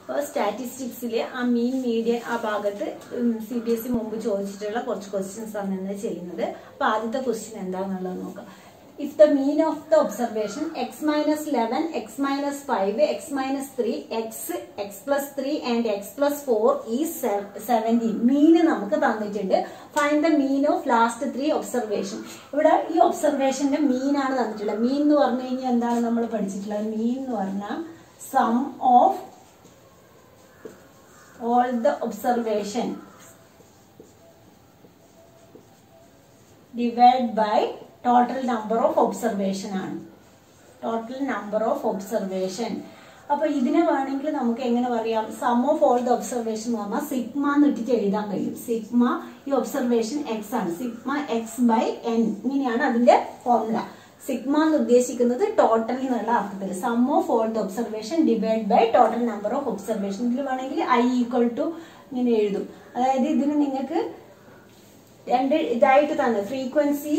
അപ്പോൾ സ്റ്റാറ്റിസ്റ്റിക്സിൽ ആ mean median ആ ഭാഗത്ത് സി ബി എസ് ഇ മുമ്പ് ചോദിച്ചിട്ടുള്ള കുറച്ച് ക്വസ്റ്റ്യൻസ് ആണ് ഇന്ന് ചെയ്യുന്നത് അപ്പോൾ ആദ്യത്തെ ക്വസ്റ്റ്യൻ എന്താണെന്നുള്ളത് നോക്കാം if the mean of the observation X minus eleven X minus five X minus three X X plus three and X plus four ഈ സെവൻറ്റീൻ മീന് നമുക്ക് തന്നിട്ടുണ്ട് find the mean of last three observation ഇവിടെ ഈ ഒബ്സർവേഷന്റെ മീൻ ആണ് തന്നിട്ടുള്ളത് മീൻ എന്ന് പറഞ്ഞു കഴിഞ്ഞാൽ എന്താണ് നമ്മൾ പഠിച്ചിട്ടുള്ളത് മീൻ എന്ന് പറഞ്ഞാൽ sum of all the observation divide by total number of observation ആണ് ടോട്ടൽ നമ്പർ ഓഫ് ഒബ്സർവേഷൻ അപ്പൊ ഇതിനെ വേണമെങ്കിൽ നമുക്ക് എങ്ങനെ പറയാം sum of all the observation എന്ന് പറഞ്ഞാൽ സിഗ്മ എന്ന് ഇട്ടിട്ട് എഴുതാൻ കഴിയും സിഗ്മ ഈ ഒബ്സർവേഷൻ എക്സ് ആണ് സിഗ്മ എക്സ് ബൈ എൻ ഇങ്ങനെയാണ് അതിന്റെ ഫോർമുല സിഗ്മ എന്ന് ഉദ്ദേശിക്കുന്നത് ടോട്ടൽ എന്നുള്ള അർത്ഥത്തിൽ sum of all the observation divide by total number of observation ഇതിൽ വേണമെങ്കിൽ ഐ ഈക്വൽ ടു ഇങ്ങനെ എഴുതും അതായത് ഇതിന് നിങ്ങൾക്ക് രണ്ട് ഇതായിട്ട് തന്നെ ഫ്രീക്വൻസി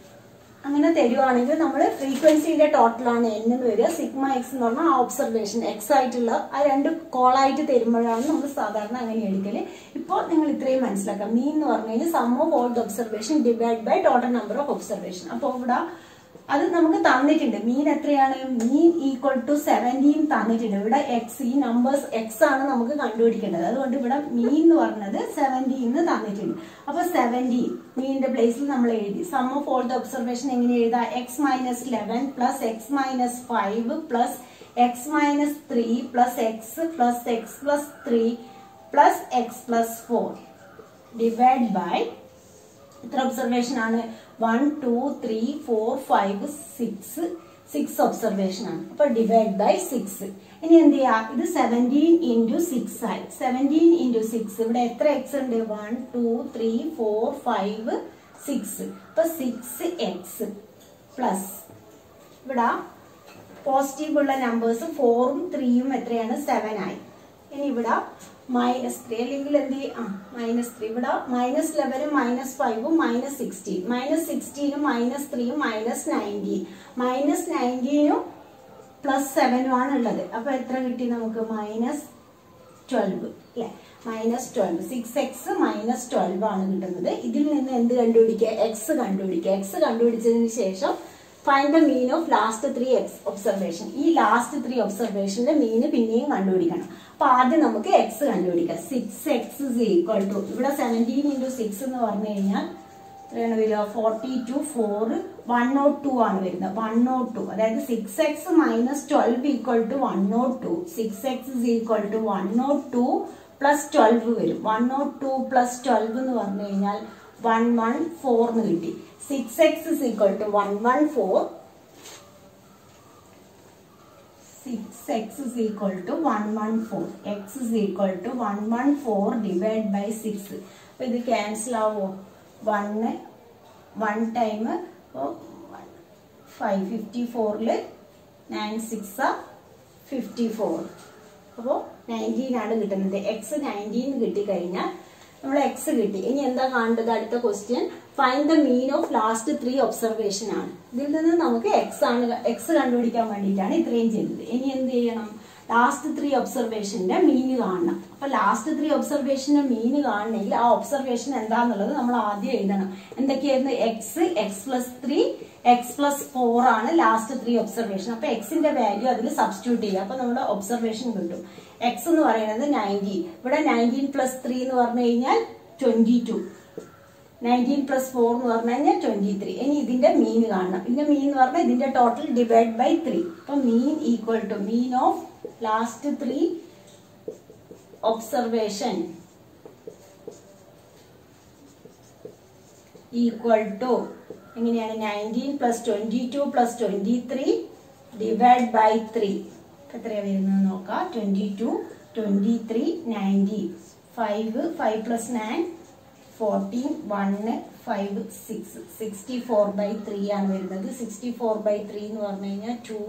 അങ്ങനെ തരുവാണെങ്കിൽ നമ്മൾ ഫ്രീക്വൻസിന്റെ ടോട്ടലാണ് എൻ എന്ന് വരിക സിഗ്മ എക്സ് എന്ന് പറഞ്ഞാൽ ആ ഒബ്സർവേഷൻ എക്സ് ആയിട്ടുള്ള ആ രണ്ട് കോളായിട്ട് തരുമ്പോഴാണ് നമ്മൾ സാധാരണ അങ്ങനെ എടുക്കല് ഇപ്പോൾ നിങ്ങൾ ഇത്രയും മനസ്സിലാക്കാം മീൻ എന്ന് പറഞ്ഞു കഴിഞ്ഞാൽ sum of all the observation divide by total number of observation അപ്പോൾ ഇവിടെ അത് നമുക്ക് തന്നിട്ടുണ്ട് മീൻ എത്രയാണ് മീൻ ഈക്വൽ ടു സെവൻറ്റീൻ തന്നിട്ടുണ്ട് ഇവിടെ എക്സ് ഈ നമ്പേഴ്സ് എക്സ് ആണ് നമുക്ക് കണ്ടുപിടിക്കേണ്ടത് അതുകൊണ്ട് ഇവിടെ മീൻ എന്ന് പറഞ്ഞത് സെവൻറ്റീൻ തന്നിട്ടുണ്ട് അപ്പൊ സെവൻറ്റീൻ മീനിന്റെ പ്ലേസിൽ നമ്മൾ എഴുതി sum of all the observation എങ്ങനെ എഴുതാം X minus eleven plus X minus five plus X minus three plus X plus X plus three plus X plus four divide by എത്ര ഒബ്സർവേഷൻ ആണ് one two three four five six six observation ആണ് അപ്പൊ divide by six ഇനി എന്ത് ചെയ്യാ ഇത് seventeen into six ആയി seventeen into six ഇവിടെ എത്ര എക്സ് ഉണ്ട് one two three four five six അപ്പൊ സിക്സ് എക്സ് പ്ലസ് ഇവിടെ പോസിറ്റീവ് ഉള്ള നമ്പേഴ്സ് ഫോറും ത്രീയും എത്രയാണ് സെവൻ ആയി ഇനി ഇവിടെ മൈനസ് ത്രീ അല്ലെങ്കിൽ എന്ത് ചെയ്യും ആ മൈനസ് ത്രീ ഇവിടെ മൈനസ് ലെവനും മൈനസ് ഫൈവും മൈനസ് സിക്സ്റ്റീൻ മൈനസ് സിക്സ്റ്റീനും മൈനസ് ത്രീയും മൈനസ് നയൻറ്റീൻ മൈനസ് നയൻറ്റീനും പ്ലസ് സെവനും ആണ് ഉള്ളത് അപ്പൊ എത്ര കിട്ടി നമുക്ക് മൈനസ് ട്വൽവ് അല്ലെ minus twelve six X minus twelve ആണ് കിട്ടുന്നത് ഇതിൽ നിന്ന് എന്ത് കണ്ടുപിടിക്കുക എക്സ് കണ്ടുപിടിക്കുക എക്സ് കണ്ടുപിടിച്ചതിന് ശേഷം find the mean of last three X observation ഈ ലാസ്റ്റ് ത്രീ ഒബ്സർവേഷന്റെ മീന് പിന്നെയും കണ്ടുപിടിക്കണം അപ്പൊ ആദ്യം നമുക്ക് എക്സ് കണ്ടുപിടിക്കാം six X is equal to ഇവിടെ സെവൻറ്റീൻ ഇൻറ്റു സിക്സ് എന്ന് പറഞ്ഞു കഴിഞ്ഞാൽ എത്രയാണ് വരിക forty two four one nought two ആണ് വരുന്നത് വൺ നോട്ട് ടു അതായത് six X minus twelve equal to one nought two six X is equal to one nought two plus twelve വരും one nought two plus twelve എന്ന് പറഞ്ഞു കഴിഞ്ഞാൽ one one four എന്ന് കിട്ടി six X is equal to one one four six X is equal to one one four X is equal to one one four divide by six അപ്പൊ ഇത് cancel ആവോ one one time five fifty ഫോറിൽ nine six fifty four അപ്പോൾ nineteen ആണ് കിട്ടുന്നത് X nineteen കിട്ടിക്കഴിഞ്ഞാൽ നമ്മൾ X കിട്ടി ഇനി എന്താ കാണേണ്ടത് അടുത്ത question find the mean of last three observation ആണ് ഇതിൽ നിന്ന് നമുക്ക് എക്സ് ആണ് എക്സ് കണ്ടുപിടിക്കാൻ വേണ്ടിയിട്ടാണ് ഇത്രയും ചെയ്തത് ഇനി എന്ത് ചെയ്യണം ലാസ്റ്റ് ത്രീ ഒബ്സർവേഷന്റെ മീന് കാണണം അപ്പൊ ലാസ്റ്റ് ത്രീ ഒബ്സർവേഷന്റെ മീന് കാണണമെങ്കിൽ ആ ഒബ്സർവേഷൻ എന്താന്നുള്ളത് നമ്മൾ ആദ്യം എഴുതണം എന്തൊക്കെയായിരുന്നു X X plus three X plus four ആണ് ലാസ്റ്റ് ത്രീ ഒബ്സർവേഷൻ അപ്പൊ എക്സിന്റെ വാല്യൂ അതിൽ സബ്സ്റ്റിറ്റ്യൂട്ട് ചെയ്യുക അപ്പൊ നമ്മുടെ ഒബ്സർവേഷൻ കിട്ടും എക്സ് എന്ന് പറയുന്നത് നയൻറ്റീൻ ഇവിടെ നയൻറ്റീൻ പ്ലസ് ത്രീ എന്ന് പറഞ്ഞു കഴിഞ്ഞാൽ twenty two nineteen plus four എന്ന് പറഞ്ഞു കഴിഞ്ഞാൽ ട്വന്റി ത്രീ ഇനി ഇതിന്റെ മീൻ കാണണം ഇതിന്റെ മീൻ എന്ന് പറഞ്ഞാൽ ഇതിന്റെ ടോട്ടൽ ഡിവൈഡ് ബൈ ത്രീ അപ്പൊ mean equal to mean of last three observation equal to എങ്ങനെയാണ് nineteen plus twenty two plus twenty three divide by three എത്രയാണ് വരുന്നത് നോക്കാം twenty two twenty three ninety five five plus nine fourteen one five six sixty four by three ആണ് വരുന്നത് sixty four by three എന്ന് പറഞ്ഞു കഴിഞ്ഞാൽ two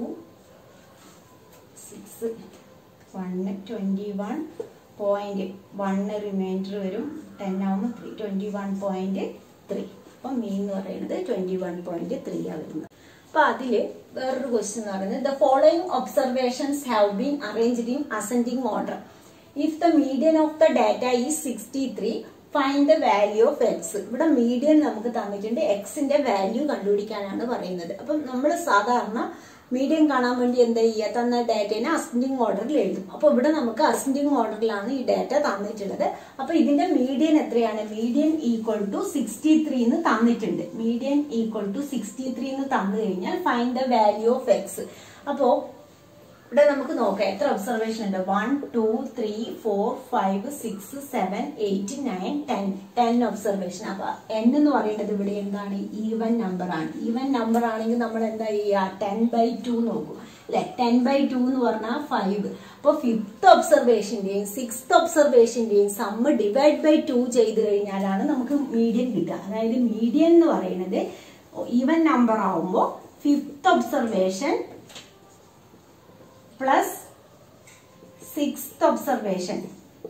six one twenty one point one remainder വരും ten ആവുമ്പോൾ three twenty one point three അപ്പം mean എന്ന് പറയുന്നത് ട്വൻറ്റി വൺ പോയിന്റ് ത്രീ ആണ് വരുന്നത് അപ്പൊ അതില് വേറൊരു ക്വസ്റ്റ്യൻ എന്ന് പറയുന്നത് the following observations have been arranged in ascending order if the median of the data is sixty three find the value of X ഇവിടെ മീഡിയൻ നമുക്ക് തന്നിട്ടുണ്ട് എക്സിന്റെ വാല്യൂ കണ്ടുപിടിക്കാനാണ് പറയുന്നത് അപ്പം നമ്മൾ സാധാരണ മീഡിയം കാണാൻ വേണ്ടി എന്താ ചെയ്യുക തന്ന ഡാറ്റേനെ അസെൻഡിങ് ഓർഡറിൽ എഴുതും അപ്പൊ ഇവിടെ നമുക്ക് അസെൻഡിങ് ഓർഡറിലാണ് ഈ ഡാറ്റ തന്നിട്ടുള്ളത് അപ്പൊ ഇതിന്റെ മീഡിയൻ എത്രയാണ് median equal to sixty three എന്ന് തന്നിട്ടുണ്ട് median equal to sixty three എന്ന് തന്നു കഴിഞ്ഞാൽ find the value of X അപ്പോ ഇവിടെ നമുക്ക് നോക്കാം എത്ര ഒബ്സർവേഷൻ ഉണ്ട് one two three four five six seven eight nine ten ten observation അപ്പൊ എൻ എന്ന് പറയുന്നത് ഇവിടെ എന്താണ് ഈവൻ നമ്പർ ആണ് ഈവൻ നമ്പർ ആണെങ്കിൽ നമ്മൾ എന്താ ചെയ്യുക ടെൻ ബൈ ടു നോക്കും അല്ലെ ടെൻ ബൈ ടു എന്ന് പറഞ്ഞാൽ ഫൈവ് അപ്പൊ ഫിഫ്ത്ത് ഒബ്സർവേഷന്റെയും സിക്സ്ത് ഒബ്സർവേഷന്റെയും സമ്മ് ഡിവൈഡ് ബൈ ടു ചെയ്ത് കഴിഞ്ഞാലാണ് നമുക്ക് മീഡിയൻ കിട്ടുക അതായത് മീഡിയൻ എന്ന് പറയുന്നത് ഈവൻ നമ്പർ ആവുമ്പോൾ fifth observation plus sixth observation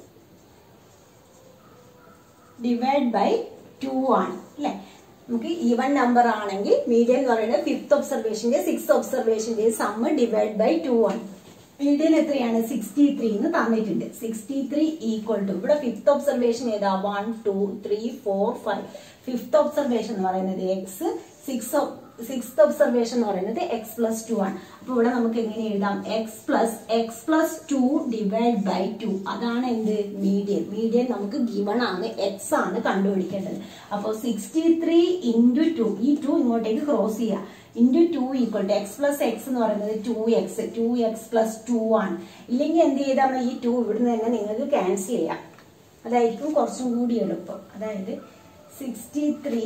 divide by two ആണ് അല്ലെ നമുക്ക് ഈവൻ നമ്പർ ആണെങ്കിൽ മീഡിയൻ എന്ന് പറയുന്നത് ഫിഫ്ത് ഒബ്സർവേഷന്റെ സിക്സ് ഒബ്സർവേഷന്റെ സമ്മ് ഡിവൈഡ് ബൈ ടു ആണ് മീഡിയൻ എത്രയാണ് സിക്സ്റ്റി ത്രീ എന്ന് തന്നിട്ടുണ്ട് സിക്സ്റ്റി ത്രീ ഈക്വൽ ടു ഇവിടെ ഫിഫ്ത് ഒബ്സർവേഷൻ ഏതാ one two three four five fifth observation എന്ന് പറയുന്നത് എക്സ് സിക്സ് സിക്സ്ത് ഒബ്സർവേഷൻ എന്ന് പറയുന്നത് എക്സ് പ്ലസ് ടു ആണ് അപ്പൊ ഇവിടെ നമുക്ക് എങ്ങനെ എഴുതാം x plus X plus two divide by two അതാണ് എന്ത് മീഡിയൻ മീഡിയൻ നമുക്ക് ഗിവൺ ആണ് എക്സ് ആണ് കണ്ടുപിടിക്കേണ്ടത് അപ്പോൾ സിക്സ്റ്റി ത്രീ ഇൻറ്റു ടു ഈ ടു ഇങ്ങോട്ടേക്ക് ക്രോസ് ചെയ്യാം into two equal to x plus x എന്ന് പറയുന്നത് two x two x plus two ആണ് ഇല്ലെങ്കിൽ എന്ത് ചെയ്താൽ ഈ ടു ഇവിടുന്ന് തന്നെ നിങ്ങൾക്ക് ക്യാൻസൽ ചെയ്യാം അതായിരിക്കും കുറച്ചും കൂടി എളുപ്പം അതായത് സിക്സ്റ്റി ത്രീ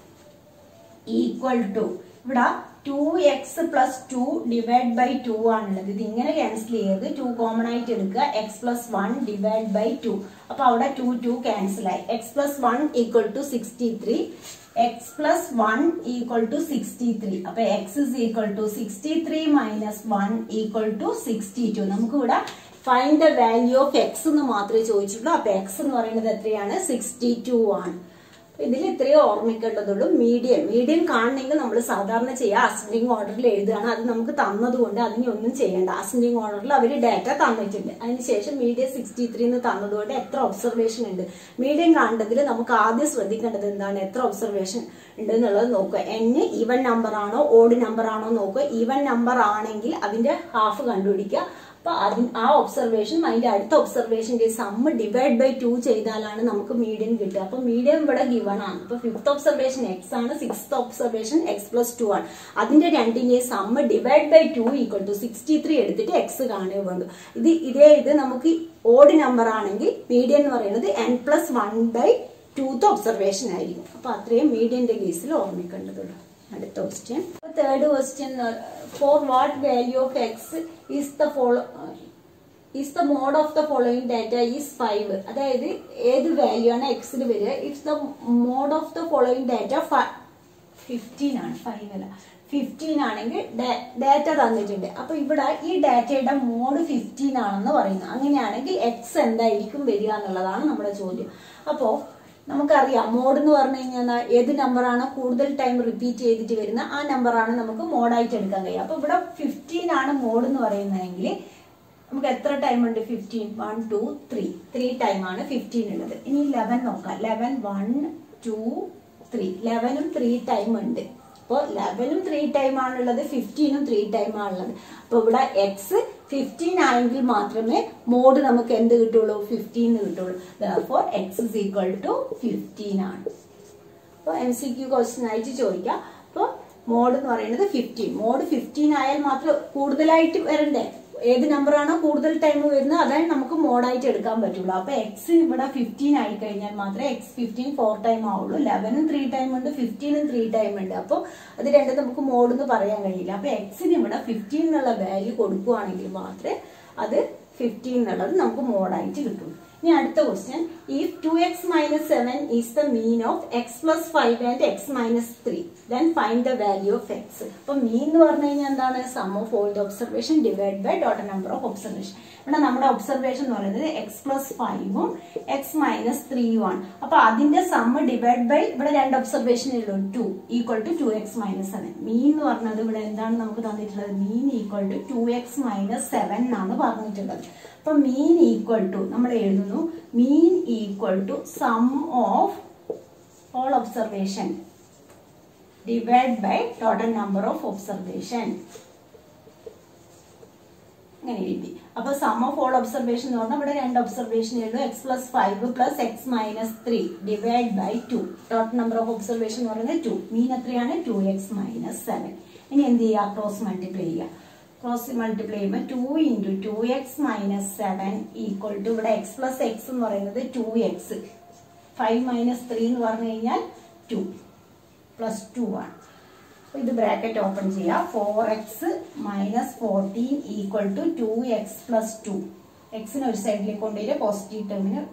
ഈക്വൽ ടു ഇവിടെ two x plus two divide by two ആണുള്ളത് ഇത് ഇങ്ങനെ ക്യാൻസൽ ചെയ്ത് ടു കോമൺ ആയിട്ട് എടുക്കുക x plus one divide by two അപ്പൊ അവിടെ ടു ടു ക്യാൻസൽ ആയി x plus one equal to sixty three X plus one equal to sixty three അപ്പൊ x is equal to sixty three minus one equal to sixty two നമുക്ക് ഇവിടെ find the value of X എന്ന് മാത്രമേ ചോദിച്ചിട്ടുള്ളൂ അപ്പൊ X എന്ന് പറയുന്നത് എത്രയാണ് sixty to ആണ് ഇതിൽ ഇത്രയും ഓർമ്മിക്കേണ്ടതുള്ളൂ മീഡിയം മീഡിയം കാണണമെങ്കിൽ നമ്മൾ സാധാരണ ചെയ്യുക അസെൻഡിങ് ഓർഡറിൽ എഴുതുകയാണ് അത് നമുക്ക് തന്നതുകൊണ്ട് അതിനെ ഒന്നും ചെയ്യേണ്ട അസെൻഡിങ് ഓർഡറിൽ അവർ ഡാറ്റ തന്നിട്ടുണ്ട് അതിനുശേഷം മീഡിയം സിക്സ്റ്റി ത്രീ എന്ന് തന്നതുകൊണ്ട് എത്ര ഒബ്സർവേഷൻ ഉണ്ട് മീഡിയം കാണേണ്ടതിൽ നമുക്ക് ആദ്യം ശ്രദ്ധിക്കേണ്ടത് എന്താണ് എത്ര ഒബ്സർവേഷൻ ഉണ്ട് എന്നുള്ളത് നോക്കുക എൻ ഈവൻ നമ്പർ ആണോ ഓഡ് നമ്പർ ആണോ നോക്കുക ഈവൻ നമ്പർ ആണെങ്കിൽ അതിന്റെ ഹാഫ് കണ്ടുപിടിക്കുക അപ്പൊ അതിന് ആ ഒബ്സർവേഷൻ അതിന്റെ അടുത്ത ഒബ്സർവേഷന്റെ സമ്മ് ഡിവൈഡ് ബൈ ടു ചെയ്താലാണ് നമുക്ക് മീഡിയം കിട്ടുക അപ്പൊ മീഡിയം ഇവിടെ ഗിവൺ ആണ് അപ്പൊ ഫിഫ്ത് ഒബ്സർവേഷൻ എക്സ് ആണ് sixth observation x plus two ആണ് അതിന്റെ രണ്ടിന്റെയും sum divide by two equal to sixty three എടുത്തിട്ട് എക്സ് കാണുക വേണ്ടു ഇത് ഇതേ ഇത് നമുക്ക് ഓഡ് നമ്പർ ആണെങ്കിൽ മീഡിയം എന്ന് പറയുന്നത് എൻ പ്ലസ് വൺ ബൈ ടൂത്ത് ഒബ്സർവേഷൻ ആയിരിക്കും അപ്പൊ അത്രയും മീഡിയന്റെ കേസിൽ ഓർമ്മിക്കേണ്ടതുള്ളൂ അടുത്ത question third question for what value of x is the follow is the mode of the following data is five അതായത് ഏത് വാല്യൂ ആണ് എക്സിന് വരിക if the mode of the following data fifteen ആണ് ഫൈവ് അല്ല ഫിഫ്റ്റീൻ ആണെങ്കിൽ data തന്നിട്ടുണ്ട് അപ്പൊ ഇവിടെ ഈ ഡാറ്റയുടെ മോഡ് ഫിഫ്റ്റീൻ ആണെന്ന് പറയുന്നു അങ്ങനെയാണെങ്കിൽ എക്സ് എന്തായിരിക്കും വരിക എന്നുള്ളതാണ് നമ്മുടെ ചോദ്യം അപ്പോ നമുക്കറിയാം മോഡ് എന്ന് പറഞ്ഞു കഴിഞ്ഞാൽ ഏത് നമ്പറാണ് കൂടുതൽ ടൈം റിപ്പീറ്റ് ചെയ്തിട്ട് വരുന്ന ആ നമ്പറാണ് നമുക്ക് മോഡായിട്ട് എടുക്കാൻ കഴിയുക അപ്പൊ ഇവിടെ ഫിഫ്റ്റീൻ ആണ് മോഡ് എന്ന് പറയുന്നതെങ്കിൽ നമുക്ക് എത്ര ടൈം ഉണ്ട് fifteen one two three three time ആണ് ഫിഫ്റ്റീൻ ഉള്ളത് ഇനി ലെവൻ നോക്കാം ലെവൻ വൺ ടു ത്രീ ലെവനും ത്രീ ടൈം ഉണ്ട് അപ്പോൾ ലെവനും ത്രീ ടൈം ആണുള്ളത് ഫിഫ്റ്റീനും ത്രീ ടൈം ആണുള്ളത് അപ്പോൾ ഇവിടെ എക്സ് ഫിഫ്റ്റീൻ ആണെങ്കിൽ മാത്രമേ മോഡ് നമുക്ക് എന്ത് കിട്ടുള്ളൂ ഫിഫ്റ്റീൻ കിട്ടുള്ളൂ for X is equal to fifteen ആണ് അപ്പോൾ എം സി ക്യു ക്വസ്റ്റ്യൻ ആയിട്ട് ചോദിക്കാം അപ്പോൾ മോഡ് എന്ന് പറയുന്നത് ഫിഫ്റ്റീൻ മോഡ് ഫിഫ്റ്റീൻ ആയാൽ മാത്രം കൂടുതലായിട്ട് വരണ്ടേ ഏത് നമ്പറാണോ കൂടുതൽ ടൈം വരുന്നത് അതാണ് നമുക്ക് മോഡായിട്ട് എടുക്കാൻ പറ്റുള്ളൂ അപ്പൊ എക്സ് ഇവിടെ ഫിഫ്റ്റീൻ ആയി കഴിഞ്ഞാൽ മാത്രമേ എക്സ് ഫിഫ്റ്റീൻ ഫോർ ടൈം ആവുള്ളൂ ലെവനും ത്രീ ടൈം ഉണ്ട് ഫിഫ്റ്റീനും ത്രീ ടൈം ഉണ്ട് അപ്പോൾ അത് രണ്ടും നമുക്ക് മോഡ് എന്ന് പറയാൻ കഴിയില്ല അപ്പൊ എക്സിന് ഇവിടെ ഫിഫ്റ്റീൻ എന്നുള്ള വാല്യൂ കൊടുക്കുകയാണെങ്കിൽ മാത്രമേ അത് ഫിഫ്റ്റീൻ എന്നുള്ളത് നമുക്ക് മോഡായിട്ട് കിട്ടുള്ളൂ ഇനി അടുത്ത question if two x minus seven is the mean of x plus five and x minus three then find the value of x അപ്പൊ മീൻ എന്ന് പറഞ്ഞു കഴിഞ്ഞാൽ എന്താണ് sum of all the observation divide by total number of observation ഇവിടെ നമ്മുടെ observation എന്ന് പറയുന്നത് x plus ഫൈവും എക്സ് മൈനസ് ത്രീയും ആണ് അപ്പൊ അതിന്റെ സമ്മ് ഡിവൈഡ് ബൈ ഇവിടെ രണ്ട് ഒബ്സർവേഷൻ ഉള്ളൂ two equal to two x minus seven mean എന്ന് പറഞ്ഞത് ഇവിടെ എന്താണ് നമുക്ക് തന്നിട്ടുള്ളത് mean equal to two x minus seven എന്നാണ് പറഞ്ഞിട്ടുള്ളത് അപ്പൊ മീൻ ഈക്വൽ ടു നമ്മൾ എഴുതുന്നു mean equal to sum of all observation divide by total number of observation അങ്ങനെ എഴുതി അപ്പൊ സം ഓഫ് ഓൾ ഒബ്സർവേഷൻ എന്ന് പറഞ്ഞാൽ ഇവിടെ രണ്ട് ഒബ്സർവേഷൻ ഉള്ളൂ x plus five plus X minus three divide by two total number of observation എന്ന് പറയുന്നത് ടു മീൻ എത്രയാണ് ടു എക്സ് മൈനസ് സെവൻ ഇനി എന്ത് ചെയ്യുക ക്രോസ് മൾട്ടിപ്ലൈ ചെയ്യുക ക്രോസ് മൾട്ടിപ്ലൈ ചെയ്യുമ്പോൾ two into two x minus seven equal to ഇവിടെ x plus x എന്ന് പറയുന്നത് two x five minus three എന്ന് പറഞ്ഞു കഴിഞ്ഞാൽ ടു പ്ലസ് ടു ആണ് അപ്പൊ ഇത് ബ്രാക്കറ്റ് ഓപ്പൺ ചെയ്യാം four x minus fourteen equal to two x plus two എക്സിന് ഒരു സൈഡിലേക്ക് കൊണ്ടുവരിക പോസിറ്റീവ് ടേമിന്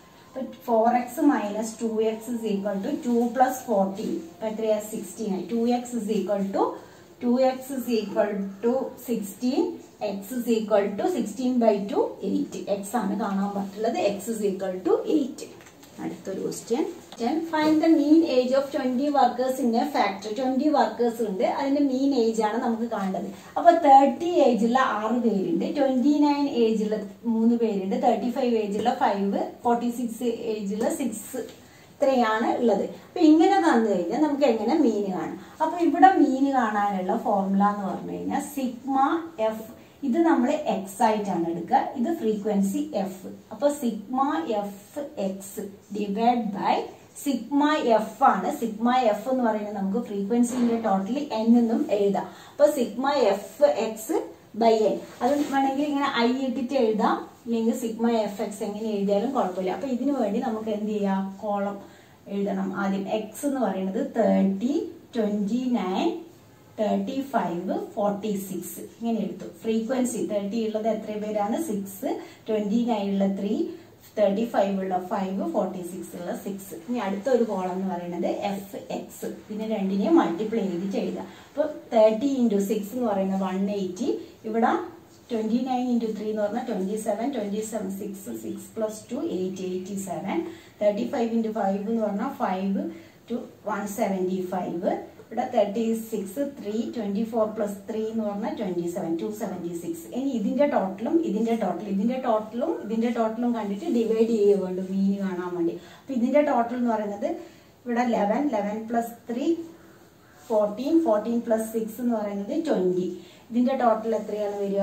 four x minus two x is equal to two plus fourteen അപ്പൊ എത്രയാ സിക്സ്റ്റീൻ ആയി two x is equal to two x is equal to sixteen x is equal to sixteen by two eight x ആണ് കാണാൻ പറ്റുള്ളത് x is equal to eight അടുത്തൊരു question find the mean age of twenty workers in a factory twenty workers ഉണ്ട് അതിന്റെ മീൻ age ആണ് നമുക്ക് കാണേണ്ടത് അപ്പൊ തേർട്ടി ഏജുള്ള ആറ് പേരുണ്ട് ട്വന്റി നയൻ ഏജുള്ള മൂന്ന് പേരുണ്ട് തേർട്ടി ഫൈവ് ഏജുള്ള ഫൈവ് ഫോർട്ടി സിക്സ് ഏജുള്ള സിക്സ് ഇത്രയാണ് ഉള്ളത് അപ്പൊ ഇങ്ങനെ തന്നു കഴിഞ്ഞാൽ നമുക്ക് എങ്ങനെ മീൻ കാണാം അപ്പൊ ഇവിടെ മീൻ കാണാനുള്ള ഫോർമുല എന്ന് പറഞ്ഞു കഴിഞ്ഞാൽ സിഗ്മ എഫ് ഇത് നമ്മൾ എക്സ് ആയിട്ടാണ് എടുക്കുക ഇത് ഫ്രീക്വൻസി എഫ് അപ്പൊ sigma f x divide by sigma f ആണ് സിഗ്മ എഫ് എന്ന് പറയുന്നത് നമുക്ക് ഫ്രീക്വൻസിന്റെ ടോട്ടൽ എൻ എന്നും എഴുതാം അപ്പൊ sigma f x by n അത് വേണമെങ്കിൽ ഇങ്ങനെ ഐ ഇട്ടിട്ട് എഴുതാം അല്ലെങ്കിൽ സിഗ്മ എഫ് എക്സ് എങ്ങനെ എഴുതിയാലും കുഴപ്പമില്ല അപ്പൊ ഇതിനു വേണ്ടി നമുക്ക് എന്ത് ചെയ്യാം കോളം എഴുതണം ആദ്യം എക്സ് എന്ന് പറയുന്നത് thirty twenty nine thirty five forty six ഇങ്ങനെ എടുത്തു ഫ്രീക്വൻസി തേർട്ടി ഉള്ളത് എത്ര പേരാണ് സിക്സ് ട്വന്റി നയൻ ഉള്ള ത്രീ തേർട്ടി ഫൈവ് ഉള്ള ഫൈവ് ഫോർട്ടി സിക്സ് ഉള്ള സിക്സ് ഇനി അടുത്ത ഒരു കോളം എന്ന് പറയുന്നത് എഫ് എക്സ് ഇതിനെ രണ്ടിനെയും മൾട്ടിപ്ലൈ ചെയ്തിട്ട് എഴുതുക അപ്പൊ തേർട്ടി ഇൻറ്റു സിക്സ് എന്ന് പറയുന്നത് വൺ എയ്റ്റി ഇവിടെ ട്വന്റി നയൻ ഇൻറ്റു ത്രീ എന്ന് പറഞ്ഞാൽ twenty seven twenty seven six six plus two eight eighty seven thirty five into five എന്ന് പറഞ്ഞാൽ five two one seventy five ഇവിടെ thirty six three twenty four plus three എന്ന് പറഞ്ഞാൽ twenty seven two seventy six ഇനി ഇതിന്റെ ടോട്ടലും ഇതിന്റെ total ഇതിന്റെ ടോട്ടലും ഇതിന്റെ ടോട്ടലും കണ്ടിട്ട് ഡിവൈഡ് ചെയ്യുക വേണ്ടു മീൻ കാണാൻ വേണ്ടി അപ്പൊ ഇതിന്റെ ടോട്ടൽ എന്ന് പറയുന്നത് ഇവിടെ eleven eleven plus three fourteen fourteen plus six എന്ന് പറയുന്നത് ട്വന്റി ഇതിന്റെ ടോട്ടൽ എത്രയാണ് വരിക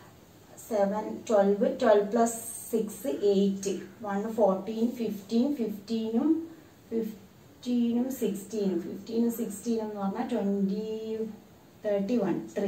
seven twelve twelve plus six eight one fourteen fifteen ഫിഫ്റ്റീനും ഫിഫ്റ്റീനും സിക്സ്റ്റീനും ഫിഫ്റ്റീനും സിക്സ്റ്റീനും എന്ന് പറഞ്ഞാൽ ട്വൻറ്റി തേർട്ടി വൺ ത്രീ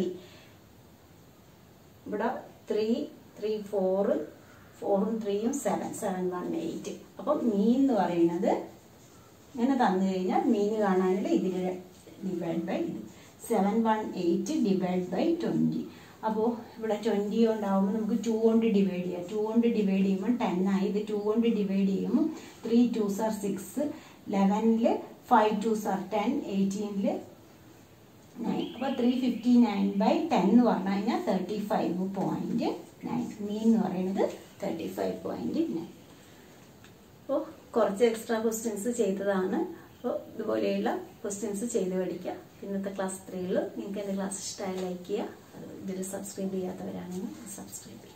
ഇവിടെ ത്രീ ത്രീ ഫോറ് ഫോറും ത്രീയും സെവൻ സെവൻ വൺ എയ്റ്റ് അപ്പം മീൻ എന്ന് പറയുന്നത് ഇങ്ങനെ തന്നു കഴിഞ്ഞാൽ മീൻ കാണാനുള്ള ഇതിന് ഡിവൈഡ് ബൈ ഇത് seven one eight divide by twenty അപ്പോൾ ഇവിടെ ട്വൻറ്റി ഉണ്ടാവുമ്പോൾ നമുക്ക് ടു കൊണ്ട് ഡിവൈഡ് ചെയ്യാം ടു കൊണ്ട് ഡിവൈഡ് ചെയ്യുമ്പോൾ ടെൻ ആയി ഇത് ടു കൊണ്ട് ഡിവൈഡ് ചെയ്യുമ്പോൾ ത്രീ ടു സാർ സിക്സ് ലെവനിൽ ഫൈവ് ടു സാർ ടെൻ എയ്റ്റീനിൽ നയൻ അപ്പോൾ three fifty nine by ten എന്ന് പറഞ്ഞു കഴിഞ്ഞാൽ thirty five point nine mean എന്ന് പറയുന്നത് തേർട്ടി ഫൈവ് പോയിന്റ് നയൻ അപ്പോൾ കുറച്ച് എക്സ്ട്രാ ക്വസ്റ്റ്യൻസ് ചെയ്തതാണ് അപ്പോൾ ഇതുപോലെയുള്ള ക്വസ്റ്റ്യൻസ് ചെയ്ത് പഠിക്കുക ഇന്നത്തെ ക്ലാസ് ത്രീയിൽ നിങ്ങൾക്ക് എൻ്റെ ക്ലാസ് ഇഷ്ടമായി ലൈക്ക് ചെയ്യുക ഇതിൽ സബ്സ്ക്രൈബ് ചെയ്യാത്തവരാണെങ്കിൽ സബ്സ്ക്രൈബ് ചെയ്യുക